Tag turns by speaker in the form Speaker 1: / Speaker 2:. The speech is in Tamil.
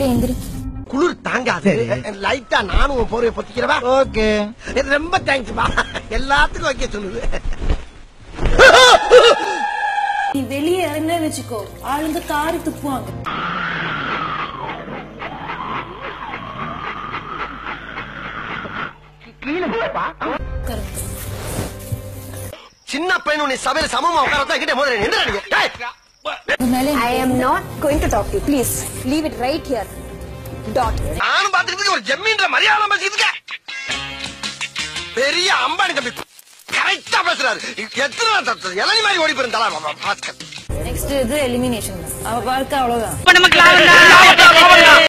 Speaker 1: எந்திரி
Speaker 2: குளிர் தாங்காது லைட்டா நானும் உன் போர்வைய பொத்திக்கிறவா
Speaker 3: ஓகே
Speaker 2: ரொம்ப தேங்க்ஸ் பா எல்லாத்துக்கும் வைக்க சொல்லுது
Speaker 1: நீ வெளியே இறங்க வச்சுக்கோ ஆளுங்க காரி துப்புவாங்க உட்காருங்க.
Speaker 2: சின்ன பையன் உன்னை சபையில சமமா உட்காரத்தான் கிட்ட முதல்ல நின்று
Speaker 1: உங்க மேல
Speaker 4: I am not going to talk to you. Please leave it right here. Dot.
Speaker 2: நானும் பாத்துக்கிட்டு ஒரு ஜெம்மீன்ற மரியாதை பேசிட்டு பெரிய அம்பானி தம்பி கரெக்டா பேசுறாரு எத்தனை தட்டு இளநி மாதிரி ஓடி போயிருந்தாளா
Speaker 1: நெக்ஸ்ட் இது எலிமினேஷன் அவ வாழ்க்கை அவ்வளவுதான்
Speaker 5: இப்ப நமக்கு லாபம் தான்